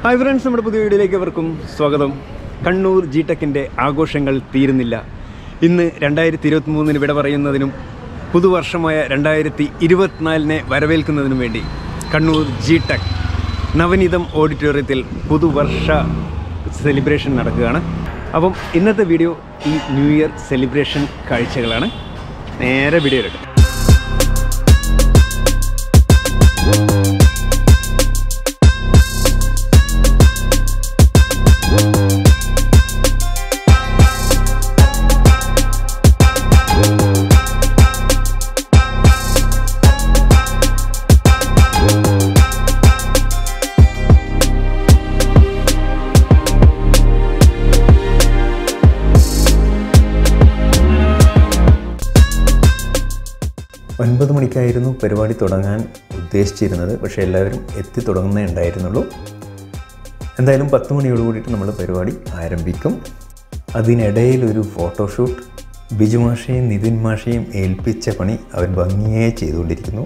Hi friends നമ്മുടെ പുതിയ വീഡിയോയിലേക്ക് അവർക്കും സ്വാഗതം കണ്ണൂർ ജി ടെക്കിൻ്റെ ആഘോഷങ്ങൾ തീരുന്നില്ല ഇന്ന് രണ്ടായിരത്തി ഇരുപത്തി മൂന്നിന് വിട പറയുന്നതിനും പുതുവർഷമായ രണ്ടായിരത്തി ഇരുപത്തിനാലിനെ വരവേൽക്കുന്നതിനും വേണ്ടി കണ്ണൂർ ജി ടെക് നവനീതം ഓഡിറ്റോറിയത്തിൽ പുതുവർഷ സെലിബ്രേഷൻ നടക്കുകയാണ് അപ്പം ഇന്നത്തെ വീഡിയോ ഈ ന്യൂ ഇയർ സെലിബ്രേഷൻ കാഴ്ചകളാണ് നേരെ വീഡിയോ എടുക്കാം ഒൻപത് മണിക്കായിരുന്നു പരിപാടി തുടങ്ങാൻ ഉദ്ദേശിച്ചിരുന്നത് പക്ഷേ എല്ലാവരും എത്തി തുടങ്ങുന്നേ ഉണ്ടായിരുന്നുള്ളൂ എന്തായാലും പത്ത് മണിയോട് കൂടിയിട്ട് നമ്മൾ പരിപാടി ആരംഭിക്കും അതിനിടയിൽ ഒരു ഫോട്ടോഷൂട്ട് ബിജു മാഷയും നിതിൻ മാഷയും ഏൽപ്പിച്ച പണി അവർ ഭംഗിയെ ചെയ്തുകൊണ്ടിരിക്കുന്നു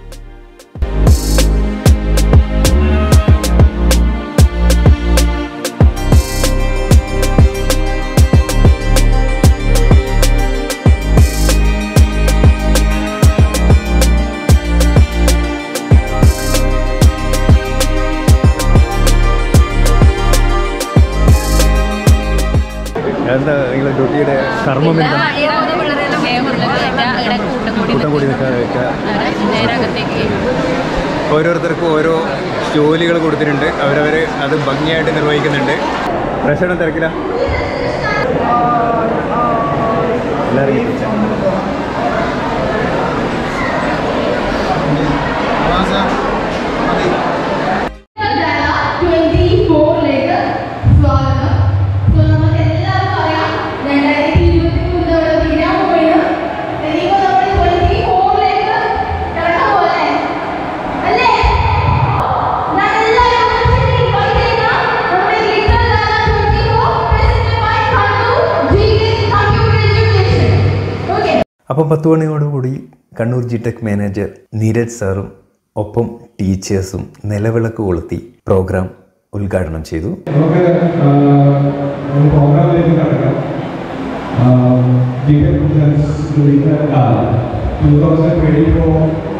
എന്താ നിങ്ങളുടെ ഡ്യൂട്ടിയുടെ കർമ്മം എന്താ കൂട്ടം കൂടി നിൽക്കുക ഓരോരുത്തർക്കും ഓരോ ജോലികൾ കൊടുത്തിട്ടുണ്ട് അവരവർ അത് ഭംഗിയായിട്ട് നിർവഹിക്കുന്നുണ്ട് പ്രശ്നം തിരക്കില്ല എല്ലാവരും എത്തിച്ച. ട്വന്റി ഫോറിലേക്ക് സ്വാഗതം സോ നമുക്ക് എല്ലാവർക്കും അറിയാം രണ്ടായിരത്തി ഇരുപത്തി മൂന്നോട് തീരാൻ പോവുകയാണ് ഇനിയിപ്പോ നമ്മൾ ട്വന്റി ഫോറിലേക്ക് കടക്കാൻ പോലെ അല്ലേ ഞാൻ എല്ലാവരും ഒന്നിച്ചിട്ട് invite ചെയ്യുന്ന നമ്മുടെ Little Lala 24 presented by Kannur GTech Computer Education. Okay. അപ്പോൾ പത്ത് മണിയോടുകൂടി Kannur G Tech manager Neeraj സാറും ഒപ്പം ടീച്ചേഴ്സും നിലവിളക്ക് കൊളുത്തി പ്രോഗ്രാം ഉദ്ഘാടനം ചെയ്തു നമുക്ക് ഒരു പ്രോഗ്രാമിലേക്ക് കടക്കാം ടൂ തൗസൻഡ് ട്വൻറ്റി ഫോർ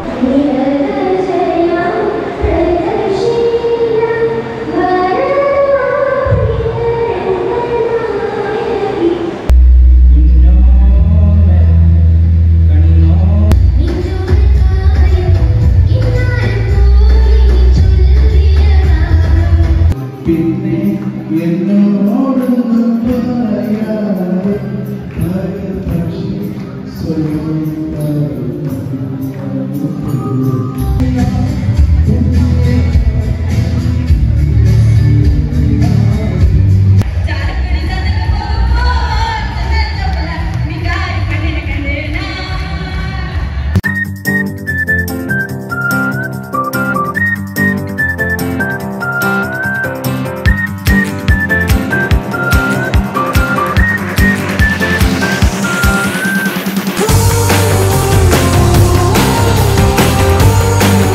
പിന്നെ എന്നോടൊന്നും പറയാതെ പക്ഷി സ്വയം Ooh.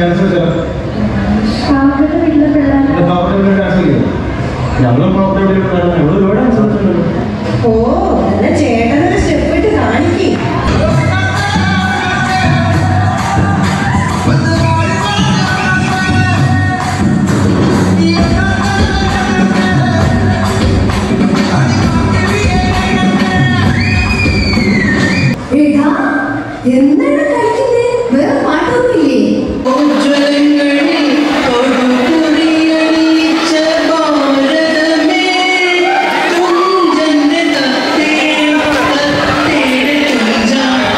ഡാൻസ് വെച്ചാൽ ഷാഫിയുടെ വീട്ടിലെ പിള്ളേരുടെ പാവപ്പെട്ടവരുടെ ഡാൻസ് കളിക്കും ഞങ്ങളും പാവപ്പെട്ടവരുടെ പിള്ളേരാണ് ഞങ്ങൾ ഒരുപാട് ഡാൻസ് കളിച്ചിട്ടുണ്ട് ഓ എന്നാ ചേട്ടനൊരു സ്റ്റെപ്പ് ഇട്ട് കാണിക്കേ എടാ എന്താണ് കളിക്കുന്നേ വേറെ പാട്ടൊന്നുമില്ലേ ഉജ്ജ്വലങ്ങളിൽ തൊടുകുറിയണിയിച്ച ഭാരതമേ, തുഞ്ചന്റെ തത്തേട തത്തേട തുഞ്ച.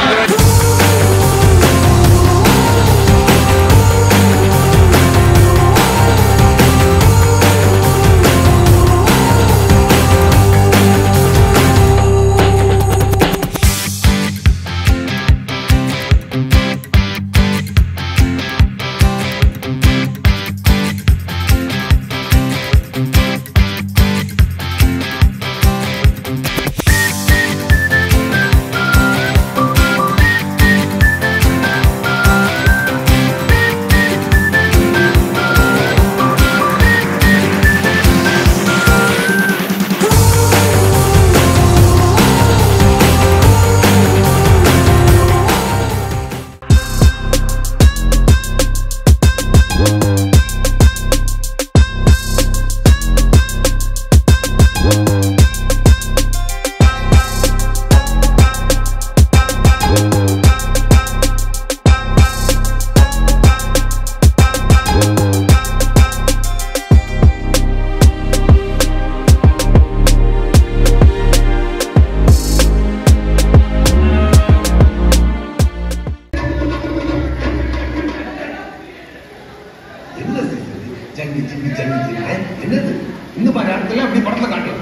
என்னது ஜங்கி ஜிங்கி ஜங்கி ஜிங்கி ஏ, என்னது இன்னும் மலையாளத்துல அப்படி படத்துல காட்டும்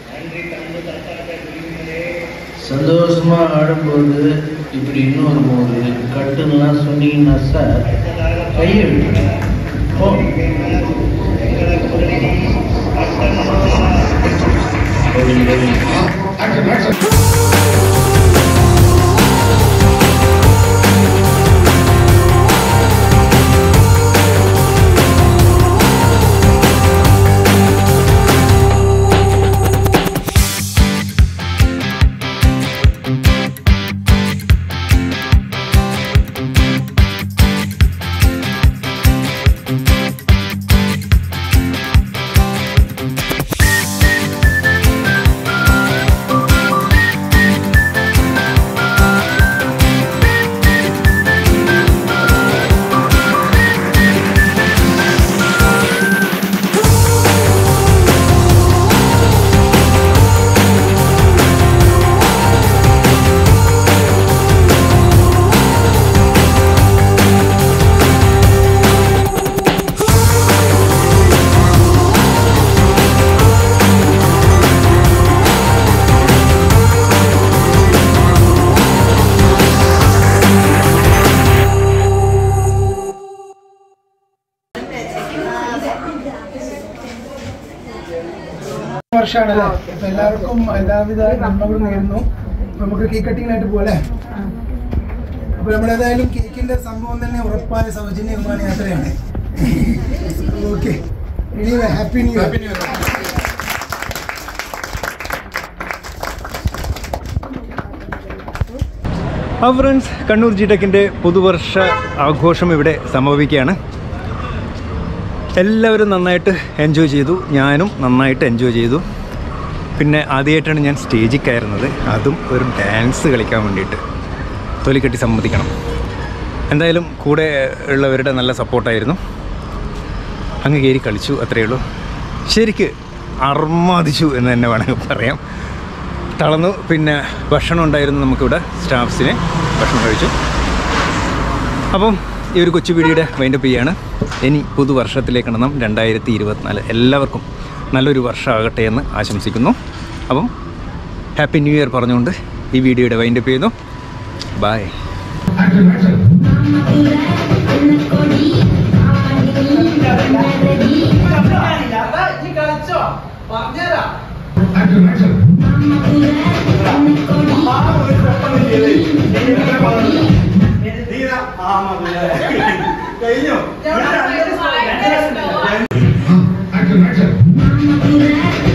சந்தோஷமா ஆடும்போது இப்படி இன்னொரு போது கட்டுன்னெலாம் சொன்னீங்கன்னா சார் கையை விட்டுருங்க ஓ ஆக்ஷன் ஆக்ஷன் വർഷമാണല്ലേ അപ്പൊ എല്ലാവർക്കും എല്ലാവിധ നന്മകളും നേരുന്നു അപ്പൊ നമുക്ക് കേക്ക് കട്ടിങ്ങിനായിട്ട് പോലെ അപ്പൊ നമ്മളേതായാലും കേക്കിന്റെ സംഭവം തന്നെ ഉറപ്പായ സൗജന്യ വിമാന യാത്രയാണ് ഓക്കെ ഇനി ഹാപ്പി ന്യൂ ഇയർ ആ ഫ്രണ്ട്സ് കണ്ണൂർ ജി ടെക്കിൻ്റെ പുതുവർഷ ആഘോഷം ഇവിടെ സമാപിക്കുകയാണ് എല്ലാവരും നന്നായിട്ട് എൻജോയ് ചെയ്തു ഞാനും നന്നായിട്ട് എൻജോയ് ചെയ്തു പിന്നെ ആദ്യമായിട്ടാണ് ഞാൻ സ്റ്റേജിൽ കയറുന്നത് അതും ഒരു ഡാൻസ് കളിക്കാൻ വേണ്ടിയിട്ട് തൊലിക്കെട്ടി സമ്മതിക്കണം എന്തായാലും കൂടെ ഉള്ളവരുടെ നല്ല സപ്പോർട്ടായിരുന്നു അങ്ങ് കയറി കളിച്ചു അത്രയേ ഉള്ളൂ ശരിക്ക് അർമാദിച്ചു എന്ന് തന്നെ വേണമെങ്കിൽ പറയാം തളർന്നു പിന്നെ ഭക്ഷണം ഉണ്ടായിരുന്നു നമുക്കിവിടെ സ്റ്റാഫ്സിന് ഭക്ഷണം കഴിച്ചു അപ്പം ഈ ഒരു കൊച്ചു വീഡിയോയുടെ വൈൻഡപ്പ് ചെയ്യാണ് ഇനി പുതുവർഷത്തിലേക്ക് നാം രണ്ടായിരത്തി ഇരുപത്തിനാല് എല്ലാവർക്കും നല്ലൊരു വർഷമാകട്ടെ എന്ന് ആശംസിക്കുന്നു അപ്പം ഹാപ്പി ന്യൂ ഇയർ പറഞ്ഞുകൊണ്ട് ഈ വീഡിയോയുടെ വൈൻഡപ്പ് ചെയ്യുന്നു ബൈ നീ കഴിഞ്ഞോ ആക്ഷൻ ആക്ഷൻ